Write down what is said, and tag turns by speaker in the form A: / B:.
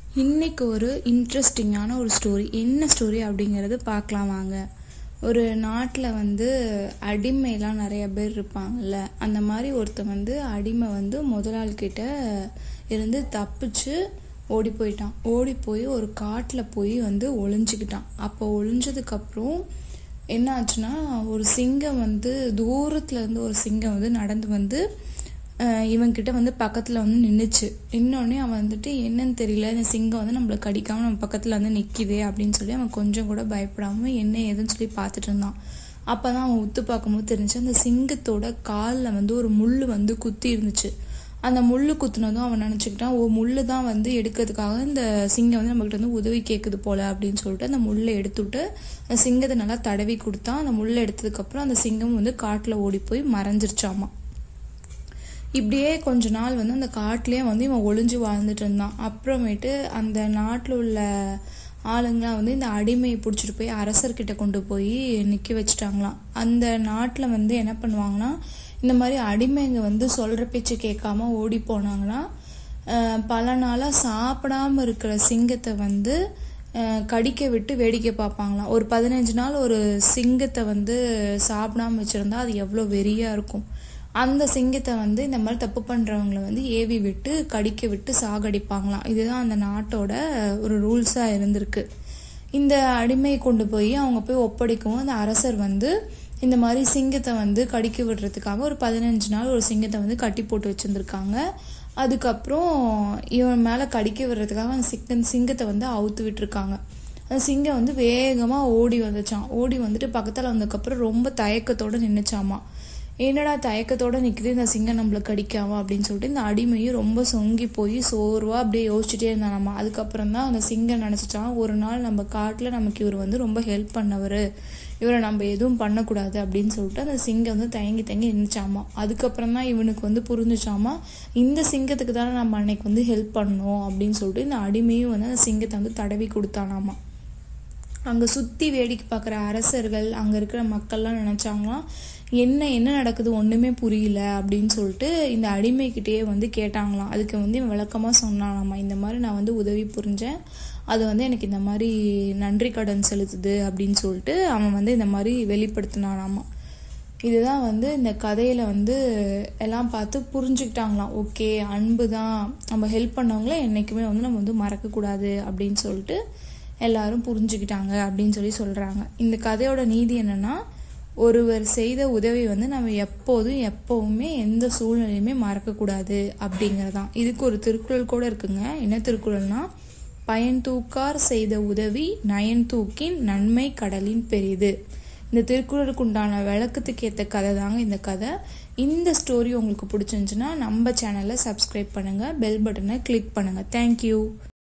A: இன்னைக்கு ஒரு இன்ட்ரெஸ்டிங்கான ஒரு ஸ்டோரி என்ன ஸ்டோரி அப்படிங்கிறது பார்க்கலாம் வாங்க ஒரு நாட்டில் வந்து அடிமைலாம் நிறைய பேர் இருப்பாங்கல்ல அந்த மாதிரி ஒருத்தன் வந்து அடிமை வந்து முதலாளிகிட்ட இருந்து தப்பிச்சு ஓடி போயிட்டான் ஓடி போய் ஒரு காட்டில் போய் வந்து ஒளிஞ்சிக்கிட்டான் அப்போ ஒளிஞ்சதுக்கப்புறம் என்ன ஆச்சுன்னா ஒரு சிங்கம் வந்து தூரத்துல இருந்து ஒரு சிங்கம் வந்து நடந்து வந்து அஹ் இவன்கிட்ட வந்து பக்கத்தில் வந்து நின்றுச்சு நின்னோடனே அவன் வந்துட்டு என்னன்னு தெரியல இந்த சிங்கம் வந்து நம்மளை கடிக்காமல் நம்ம பக்கத்தில் வந்து நிற்கிதே அப்படின்னு சொல்லி அவன் கொஞ்சம் கூட பயப்படாமல் என்ன ஏதுன்னு சொல்லி பார்த்துட்டு இருந்தான் அப்போ தான் அவன் உத்து பார்க்கும்போது தெரிஞ்சு அந்த சிங்கத்தோட காலில் வந்து ஒரு முள் வந்து குத்தி இருந்துச்சு அந்த முள் குத்துனதும் அவன் நினச்சிக்கிட்டான் ஓ முள் தான் வந்து எடுக்கிறதுக்காக இந்த சிங்கம் வந்து நம்மகிட்ட வந்து உதவி கேட்குது போல அப்படின்னு சொல்லிட்டு அந்த முள்ளை எடுத்துவிட்டு அந்த சிங்கத்தை நல்லா தடவி கொடுத்தான் அந்த முள்ளை எடுத்ததுக்கப்புறம் அந்த சிங்கம் வந்து காட்டில் ஓடி போய் மறைஞ்சிருச்சாமா இப்படியே கொஞ்ச நாள் வந்து அந்த காட்டிலே வந்து இவன் ஒளிஞ்சு வாழ்ந்துட்டு இருந்தான் அப்புறமேட்டு அந்த நாட்டில் உள்ள ஆளுங்களாம் வந்து இந்த அடிமையை பிடிச்சிட்டு போய் அரசர்கிட்ட கொண்டு போய் நிற்க வச்சுட்டாங்களாம் அந்த நாட்டில் வந்து என்ன பண்ணுவாங்கன்னா இந்த மாதிரி அடிமைங்க வந்து சொல்கிற பேச்சு கேட்காம ஓடி போனாங்கன்னா அஹ், பல நாளாக சாப்பிடாம இருக்கிற சிங்கத்தை வந்து அஹ், கடிக்க விட்டு வேடிக்கை பார்ப்பாங்களாம் ஒரு பதினஞ்சு நாள் ஒரு சிங்கத்தை வந்து சாப்பிடாம வச்சுருந்தா அது எவ்வளோ வெறியாக இருக்கும் அந்த சிங்கத்தை வந்து இந்த மாதிரி தப்பு பண்ணுறவங்களை வந்து ஏவி விட்டு கடிக்க விட்டு சாகடிப்பாங்களாம் இதுதான் அந்த நாட்டோட ஒரு ரூல்ஸாக இருந்திருக்கு இந்த அடிமையை கொண்டு போய் அவங்க போய் ஒப்படைக்கவும் அந்த அரசர் வந்து இந்த மாதிரி சிங்கத்தை வந்து கடிக்க விடுறதுக்காக ஒரு பதினஞ்சு நாள் ஒரு சிங்கத்தை வந்து கட்டி போட்டு வச்சுருந்துருக்காங்க அதுக்கப்புறம் இவன் மேலே கடிக்க விடுறதுக்காக அந்த சிங்க சிங்கத்தை வந்து அவுத்து விட்டுருக்காங்க அந்த சிங்கம் வந்து வேகமாக ஓடி வந்துச்சான் ஓடி வந்துட்டு பக்கத்தில் வந்ததுக்கப்புறம் ரொம்ப தயக்கத்தோடு நின்றுச்சாமா என்னடா தயக்கத்தோட நிற்குது இந்த சிங்கம் நம்மளை கடிக்காம அப்படின்னு சொல்லிட்டு இந்த அடிமையும் ரொம்ப சொங்கி போய் சோர்வா அப்படியே யோசிச்சுட்டே இருந்தானாமா அதுக்கப்புறம் தான் அந்த சிங்கம் நினச்சிச்சான் ஒரு நாள் நம்ம காட்டில் நமக்கு இவர் வந்து ரொம்ப ஹெல்ப் பண்ணவர் இவரை நம்ம எதுவும் பண்ணக்கூடாது அப்படின்னு சொல்லிட்டு அந்த சிங்கம் வந்து தயங்கி தயங்கி நின்றுச்சாமா அதுக்கப்புறம் தான் இவனுக்கு வந்து புரிஞ்சுச்சாமா இந்த சிங்கத்துக்கு தானே நம்ம அன்னைக்கு வந்து ஹெல்ப் பண்ணோம் அப்படின்னு சொல்லிட்டு இந்த அடிமையும் வந்து அந்த சிங்கத்தை வந்து தடவி கொடுத்தானாமா அங்கே சுற்றி வேடிக்கை பார்க்குற அரசர்கள் அங்கே இருக்கிற மக்கள்லாம் நினச்சாங்களாம் என்ன என்ன நடக்குது ஒன்றுமே புரியல அப்படின்னு சொல்லிட்டு இந்த அடிமைக்கிட்டேயே வந்து கேட்டாங்களாம் அதுக்கு வந்து இவன் விளக்கமாக சொன்னானாமா இந்த மாதிரி நான் வந்து உதவி புரிஞ்சேன் அது வந்து எனக்கு இந்த மாதிரி நன்றி கடன் செலுத்துது அப்படின்னு சொல்லிட்டு அவன் வந்து இந்த மாதிரி வெளிப்படுத்தினானாமா இதுதான் வந்து இந்த கதையில வந்து எல்லாம் பார்த்து புரிஞ்சுக்கிட்டாங்களாம் ஓகே அன்பு தான் நம்ம ஹெல்ப் பண்ணவங்கள என்றைக்குமே வந்து நம்ம வந்து மறக்கக்கூடாது அப்படின்னு சொல்லிட்டு எல்லாரும் புரிஞ்சுக்கிட்டாங்க அப்படின்னு சொல்லி சொல்கிறாங்க இந்த கதையோட நீதி என்னன்னா ஒருவர் செய்த உதவி வந்து நம்ம எப்போதும் எப்போவுமே எந்த சூழ்நிலையுமே மறக்கக்கூடாது அப்படிங்கிறதான் இதுக்கு ஒரு திருக்குறள் கூட இருக்குங்க என்ன திருக்குறள்னா பயன் தூக்கார் செய்த உதவி நயன் தூக்கின் நன்மை கடலின் பெரிது இந்த திருக்குறளுக்கு உண்டான விளக்கத்துக்கு ஏற்ற கதை தாங்க இந்த கதை இந்த ஸ்டோரி உங்களுக்கு பிடிச்சிருந்துச்சுன்னா நம்ம சேனலை சப்ஸ்கிரைப் பண்ணுங்கள் பெல் பட்டனை கிளிக் பண்ணுங்கள் தேங்க்யூ